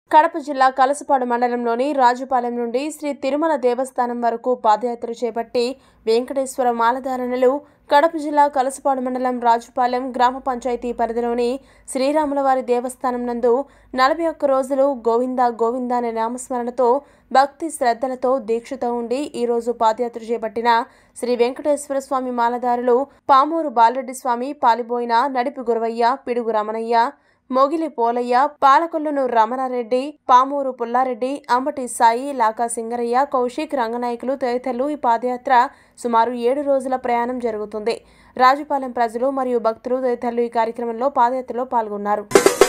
కడప జిల్లా కలసపాడు మండలంలోని రాజుపాలెం నుండి శ్రీ తిరుమల దేవస్థానం వరకు పాదయాత్ర చేపట్టి వెంకటేశ్వర మాలధారణలు కడప జిల్లా కలసపాడు మండలం రాజుపాలెం గ్రామ పంచాయతీ పరిధిలోని శ్రీరాములవారి దేవస్థానం నందు నలభై ఒక్క రోజులు గోవింద గోవింద అనే నామస్మరణతో భక్తి శ్రద్ధలతో దీక్షతో ఉండి ఈ రోజు పాదయాత్ర చేపట్టిన శ్రీ వెంకటేశ్వర స్వామి మాలధారులు పామూరు బాలరెడ్డి స్వామి పాలిబోయిన నడిపి గురవయ్య పిడుగు రమణయ్య మొగిలి పోలయ్య పాలకొల్లును రమణారెడ్డి పామూరు పుల్లారెడ్డి అంబటి సాయి లాకా సింగరయ్య కౌశిక్ రంగనాయకులు తదితరులు ఈ పాదయాత్ర సుమారు ఏడు రోజుల ప్రయాణం జరుగుతుంది రాజుపాలెం ప్రజలు మరియు భక్తులు తదితరులు ఈ కార్యక్రమంలో పాదయాత్రలో పాల్గొన్నారు